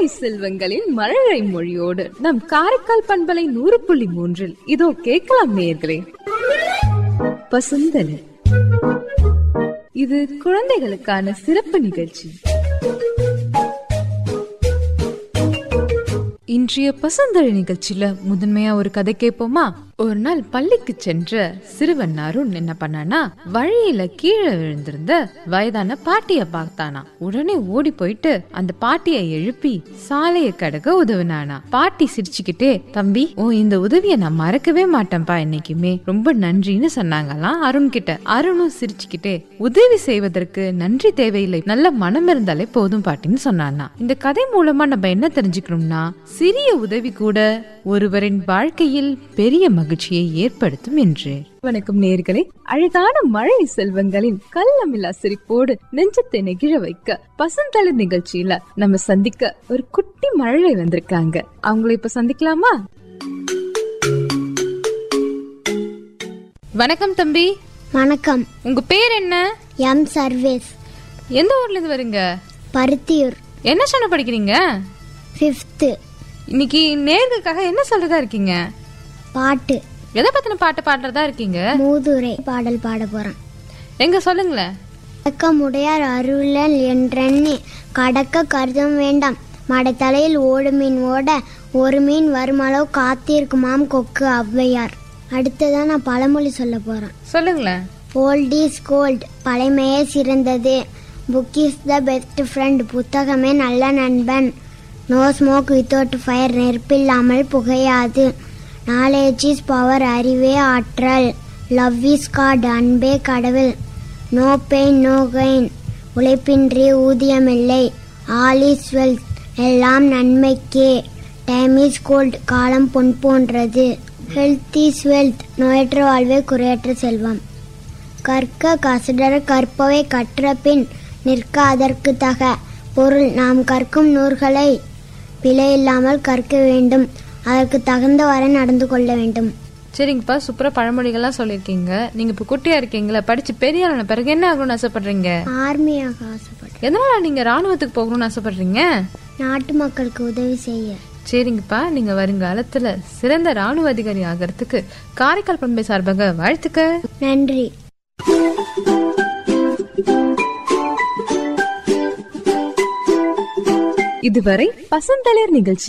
மழலை செல்வங்களின் மழலை மொழியோடு நம் காரைக்கால் பண்பலை நூறு புள்ளி மூன்றில் இதோ கேட்கலாம் நேயர்களே பசுந்தலை இது குழந்தைகளுக்கான சிறப்பு நிகழ்ச்சி இன்றைய பசுந்தழி நிகழ்ச்சியில முதன்மையா ஒரு கதை கேட்போமா ஒரு நாள் பள்ளிக்கு சென்ற சிறுவன் அருண் என்ன பண்ணானா வழியில கீழே விழுந்திருந்த வயதான பாட்டிய பார்த்தானா உடனே ஓடி போயிட்டு அந்த பாட்டியை எழுப்பி சாலைய கடக்க உதவினானா பாட்டி சிரிச்சுக்கிட்டே தம்பி ஓ இந்த உதவியை நான் மறக்கவே மாட்டேன்பா என்னைக்குமே ரொம்ப நன்றின்னு சொன்னாங்களாம் அருண் கிட்ட அருணும் சிரிச்சுக்கிட்டே உதவி செய்வதற்கு நன்றி தேவையில்லை நல்ல மனம் இருந்தாலே போதும் பாட்டின்னு சொன்னானா இந்த கதை மூலமா நம்ம என்ன தெரிஞ்சுக்கணும்னா சிறிய உதவி கூட ஒருவரின் வாழ்க்கையில் பெரிய மகிழ்ச்சியை ஏற்படுத்தும் என்று வணக்கம் நேர்களே அழகான மழை செல்வங்களின் கள்ளமில்லா சிரிப்போடு நெஞ்சத்தை நெகிழ வைக்க பசந்தளிர் நிகழ்ச்சியில நம்ம சந்திக்க ஒரு குட்டி மழை வந்திருக்காங்க அவங்கள இப்ப சந்திக்கலாமா வணக்கம் தம்பி வணக்கம் உங்க பேர் என்ன எம் சர்வேஸ் எந்த ஊர்ல இருந்து வரீங்க பருத்தியூர் என்ன சொன்ன படிக்கிறீங்க ஃபிஃப்த்து இன்னைக்கு நேர்களுக்காக என்ன சொல்றதா இருக்கீங்க பாட்டு எதை பத்தின பாட்டு பாடுறதா இருக்கீங்க மூதுரை பாடல் பாட போறேன் எங்க சொல்லுங்களேன் கடக்கமுடையார் அருளல் என்றெண்ணி கடக்க கருதம் வேண்டாம் மடைத்தலையில் ஓடு மீன் ஓட ஒரு மீன் வருமளவு காத்திருக்குமாம் கொக்கு ஔவையார் அடுத்ததான் நான் பழமொழி சொல்ல போறேன் சொல்லுங்களேன் ஓல்ட் இஸ் கோல்ட் பழைமையே சிறந்தது book is the best friend புத்தகமே நல்ல நண்பன் நோ ஸ்மோக் வித்தவுட் ஃபயர் நெருப்பில்லாமல் புகையாது நாலேஜ் இஸ் பவர் அறிவே ஆற்றல் லவ் இஸ் காட் அன்பே கடவுள் நோ பெயின் நோ கெயின் உழைப்பின்றி ஊதியமில்லை ஆல் இஸ் வெல்த் எல்லாம் நன்மைக்கே டைம் இஸ் கோல்ட் காலம் பொன் போன்றது ஹெல்த் இஸ் வெல்த் நோயற்ற வாழ்வே குறையற்ற செல்வம் கற்க கசடர கற்பவை கற்ற பின் நிற்க அதற்கு தக பொருள் நாம் கற்கும் நூல்களை பிழை இல்லாமல் கற்க வேண்டும் அதற்கு தகுந்தவரை நடந்து கொள்ள வேண்டும் சரிங்கப்பா சூப்பரா பழமொழிகள்லாம் சொல்லியிருக்கீங்க நீங்க இப்ப குட்டியா இருக்கீங்களா படிச்சு பெரிய ஆன பிறகு என்ன ஆகணும்னு ஆசைப்படுறீங்க ஆர்மியாக ஆசைப்படுறேன் எதனால நீங்க ராணுவத்துக்கு போகணும்னு ஆசைப்படுறீங்க நாட்டு மக்களுக்கு உதவி செய்ய சரிங்கப்பா நீங்க வருங்காலத்துல சிறந்த ராணுவ அதிகாரி ஆகிறதுக்கு காரைக்கால் பண்பை சார்பாக வாழ்த்துக்க நன்றி இதுவரை பசந்தளிர் நிகழ்ச்சி